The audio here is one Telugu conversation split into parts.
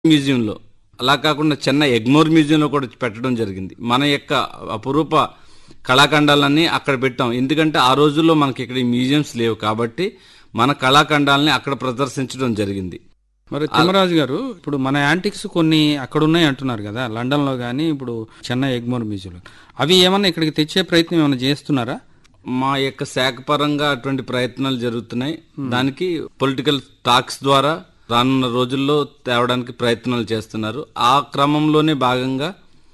మ్యూజియంలో అలా కాకుండా చెన్నై ఎగ్మోర్ మ్యూజియంలో కూడా పెట్టడం జరిగింది మన యొక్క అపురూప కళాఖండాలన్నీ అక్కడ పెట్టాం ఎందుకంటే ఆ రోజుల్లో మనకి ఇక్కడ ఈ మ్యూజియంస్ లేవు కాబట్టి మన కళాఖండాలని అక్కడ ప్రదర్శించడం జరిగింది మరి తిమ్మరాజు గారు ఇప్పుడు మన యాంటిక్స్ కొన్ని అక్కడ ఉన్నాయి అంటున్నారు కదా లండన్ లో గానీ ఇప్పుడు చెన్నై ఎగ్మోర్ మ్యూజియంలో అవి ఏమన్నా ఇక్కడికి తెచ్చే ప్రయత్నం ఏమైనా చేస్తున్నారా మా యొక్క శాఖ పరంగా అటువంటి ప్రయత్నాలు జరుగుతున్నాయి దానికి పొలిటికల్ టాక్స్ ద్వారా రానున్న రోజుల్లో తేవడానికి ప్రయత్నాలు చేస్తున్నారు ఆ క్రమంలోనే భాగంగా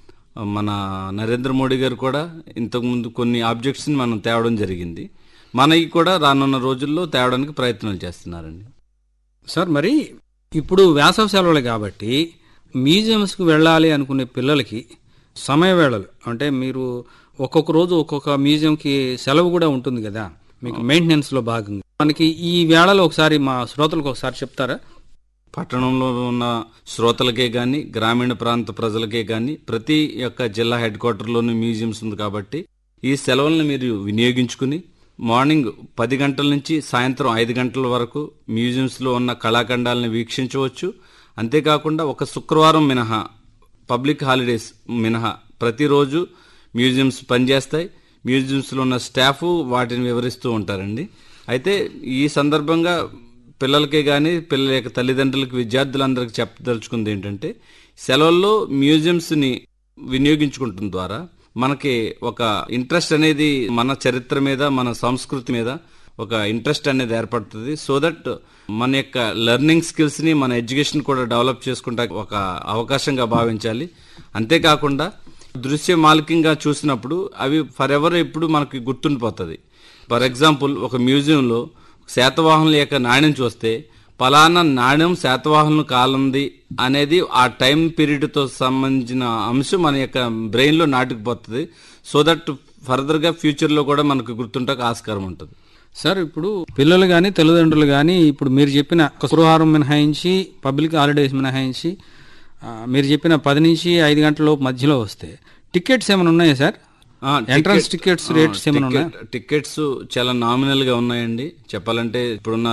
మన నరేంద్ర మోడీ గారు కూడా ఇంతకుముందు కొన్ని ఆబ్జెక్ట్స్ని మనం తేవడం జరిగింది మనకి కూడా రానున్న రోజుల్లో తేవడానికి ప్రయత్నాలు చేస్తున్నారండి సార్ మరి ఇప్పుడు వేసవి సెలవులు కాబట్టి మ్యూజియంస్కి వెళ్ళాలి అనుకునే పిల్లలకి సమయ వేళలు అంటే మీరు ఒక్కొక్క రోజు ఒక్కొక్క మ్యూజియంకి సెలవు కూడా ఉంటుంది కదా మీకు మెయింటెనెన్స్ లో భాగంగా మనకి ఈ వేళలో ఒకసారి మా శ్రోతలకు ఒకసారి చెప్తారా పట్టణంలో ఉన్న శ్రోతలకే గాని గ్రామీణ ప్రాంత ప్రజలకే గాని ప్రతి యొక్క జిల్లా హెడ్ క్వార్టర్లోని మ్యూజియంస్ ఉంది కాబట్టి ఈ సెలవులను మీరు వినియోగించుకుని మార్నింగ్ పది గంటల నుంచి సాయంత్రం ఐదు గంటల వరకు మ్యూజియంస్లో ఉన్న కళాఖండాలను వీక్షించవచ్చు అంతేకాకుండా ఒక శుక్రవారం మినహా పబ్లిక్ హాలిడేస్ మినహా ప్రతిరోజు మ్యూజియంస్ పనిచేస్తాయి మ్యూజియంస్లో ఉన్న స్టాఫ్ వాటిని వివరిస్తూ ఉంటారండి అయితే ఈ సందర్భంగా పిల్లలకే కానీ పిల్లల యొక్క తల్లిదండ్రులకు విద్యార్థులందరికీ చెప్పదలుచుకుంది ఏంటంటే సెలవుల్లో మ్యూజియంస్ని వినియోగించుకుంటం ద్వారా మనకి ఒక ఇంట్రెస్ట్ అనేది మన చరిత్ర మీద మన సంస్కృతి మీద ఒక ఇంట్రెస్ట్ అనేది ఏర్పడుతుంది సో దట్ మన యొక్క లెర్నింగ్ స్కిల్స్ ని మన ఎడ్యుకేషన్ కూడా డెవలప్ చేసుకుంటా ఒక అవకాశంగా భావించాలి అంతేకాకుండా దృశ్య మాలికంగా చూసినప్పుడు అవి ఫర్ ఎవర్ ఎప్పుడు మనకి గుర్తుండిపోతుంది ఫర్ ఎగ్జాంపుల్ ఒక మ్యూజియంలో శాతవాహనుల యొక్క నాణ్యం చూస్తే పలానా నాణ్యం శాతవాహనుల కాలంది అనేది ఆ టైం పీరియడ్తో సంబంధించిన అంశం మన యొక్క బ్రెయిన్లో నాటుకుపోతుంది సో దట్ ఫర్దర్గా ఫ్యూచర్లో కూడా మనకు గుర్తుంటకు ఆస్కారం ఉంటుంది సార్ ఇప్పుడు పిల్లలు కానీ తల్లిదండ్రులు కానీ ఇప్పుడు మీరు చెప్పిన శుక్రవారం మినహాయించి పబ్లిక్ హాలిడేస్ మినహాయించి ఆ, మీరు చెప్పిన పది నుంచి ఐదు గంటల లోపు మధ్యలో వస్తే టికెట్స్ ఏమైనా ఉన్నాయా సార్ ఆ, ఎంట్రన్స్ టికెట్- టికెట్స్ ఆ, రేట్స్ ఏమైనా ఉన్నాయా టికెట్- టికెట్స్ చాలా నామినల్ గా ఉన్నాయండి చెప్పాలంటే ఇప్పుడున్న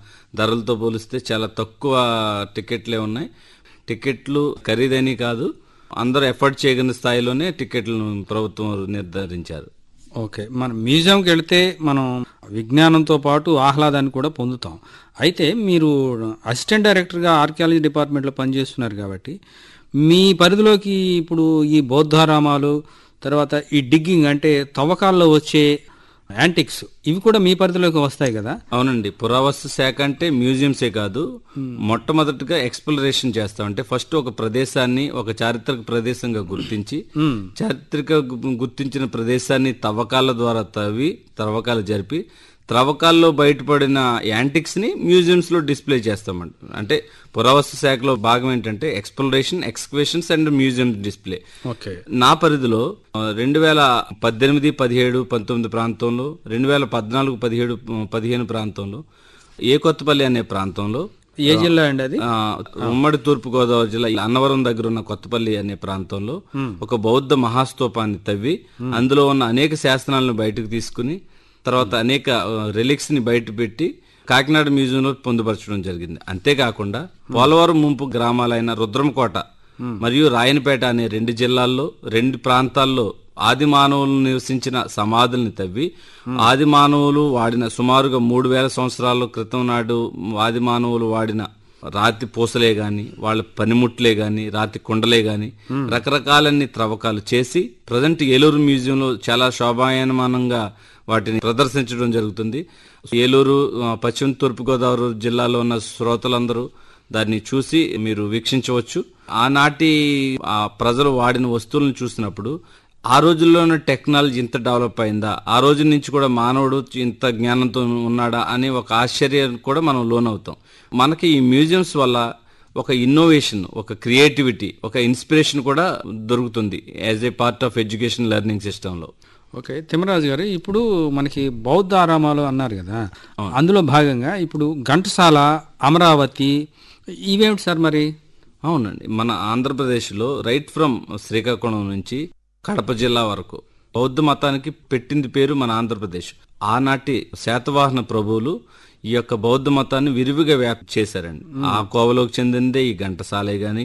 ధరలతో పోలిస్తే చాలా తక్కువ టికెట్లే ఉన్నాయి టికెట్లు ఖరీదైనవి కాదు అందరూ ఎఫర్ట్ చేయగలిగిన స్థాయిలోనే టికెట్లను ప్రభుత్వం నిర్ధారించారు ఓకే మనం మ్యూజియంకి వెళితే మనం విజ్ఞానంతో పాటు ఆహ్లాదాన్ని కూడా పొందుతాం అయితే మీరు అసిస్టెంట్ డైరెక్టర్గా ఆర్కియాలజీ డిపార్ట్మెంట్లో పనిచేస్తున్నారు కాబట్టి మీ పరిధిలోకి ఇప్పుడు ఈ బౌద్ధారామాలు తర్వాత ఈ డిగ్గింగ్ అంటే తవ్వకాల్లో వచ్చే యాంటిక్స్ ఇవి కూడా మీ పరిధిలోకి వస్తాయి కదా అవునండి పురావస్తు శాఖ అంటే మ్యూజియంసే కాదు మొట్టమొదటిగా ఎక్స్ప్లోరేషన్ చేస్తాం అంటే ఫస్ట్ ఒక ప్రదేశాన్ని ఒక చారిత్రక ప్రదేశంగా గుర్తించి చారిత్రక గు- గుర్తించిన ప్రదేశాన్ని తవ్వకాల ద్వారా తవ్వి తవ్వకాలు జరిపి త్రవ్వకాల్లో బయటపడిన యాంటిక్స్ ని మ్యూజియంస్ లో డిస్ప్లే చేస్తామండి అంటే పురావస్తు శాఖలో భాగం ఏంటంటే exploration excavations and museum display okay నా పరిధిలో రెండు వేల పద్దెనిమిది పదిహేడు పంతొమ్మిది ప్రాంతంలో రెండు వేల పద్నాలుగు పదిహేడు పదిహేను ప్రాంతంలో ఏ కొత్తపల్లి అనే ప్రాంతంలో ఏ జిల్లా అండి అది ఆ, ఉమ్మడి తూర్పు గోదావరి జిల్లా అన్నవరం దగ్గర ఉన్న కొత్తపల్లి అనే ప్రాంతంలో ఒక బౌద్ధ మహాస్తూపాన్ని తవ్వి అందులో ఉన్న అనేక శాసనాలను బయటకు తీసుకుని తర్వాత అనేక రిలిక్స్ ని బయట పెట్టి కాకినాడ మ్యూజియంలో పొందుపరచడం జరిగింది అంతేకాకుండా పోలవరం ముంపు గ్రామాలైన రుద్రంకోట మరియు రాయనపేట అనే రెండు జిల్లాల్లో రెండు ప్రాంతాల్లో ఆది మానవులు నివసించిన సమాధుల్ని తవ్వి ఆది మానవులు వాడిన సుమారుగా మూడు వేల సంవత్సరాల క్రితం నాడు ఆది మానవులు వాడిన రాతి పూసలే గాని వాళ్ళ పనిముట్లే గాని రాతి కుండలే గాని రకరకాలన్ని త్రవ్వకాలు చేసి ప్రజెంట్ ఏలూరు మ్యూజియంలో చాలా శోభాయమానంగా వాటిని ప్రదర్శించడం జరుగుతుంది ఏలూరు ఆ, పశ్చిమ తూర్పు గోదావరి జిల్లాలో ఉన్న శ్రోతలందరూ దాన్ని చూసి మీరు వీక్షించవచ్చు ఆనాటి ఆ ప్రజలు వాడిన వస్తువులను చూసినప్పుడు ఆ రోజుల్లోనే టెక్నాలజీ ఇంత డెవలప్ అయిందా ఆ రోజు నుంచి కూడా మానవుడు ఇంత జ్ఞానంతో ఉన్నాడా అనే ఒక ఆశ్చర్యం కూడా మనం లోనవుతాం మనకి ఈ మ్యూజియంస్ వల్ల ఒక ఇన్నోవేషన్ ఒక క్రియేటివిటీ ఒక ఇన్స్పిరేషన్ కూడా దొరుకుతుంది as a part of education learning సిస్టంలో ఓకే తిమ్మరాజు గారు ఇప్పుడు మనకి బౌద్ధ ఆరామాలు అన్నారు కదా అందులో భాగంగా ఇప్పుడు ఘంటసాల అమరావతి ఇవేమిటి సార్ మరి అవునండి మన ఆంధ్రప్రదేశ్లో రైట్ ఫ్రమ్ శ్రీకాకుళం నుంచి కడప జిల్లా వరకు బౌద్ధ మతానికి పెట్టింది పేరు మన ఆంధ్రప్రదేశ్ ఆనాటి శాతవాహన ప్రభువులు ఈ యొక్క బౌద్ధ మతాన్ని విరివిగా వ్యాప్తి చేశారండి ఆ కోవలోకి చెందిందే ఈ ఘంటసాలే గాని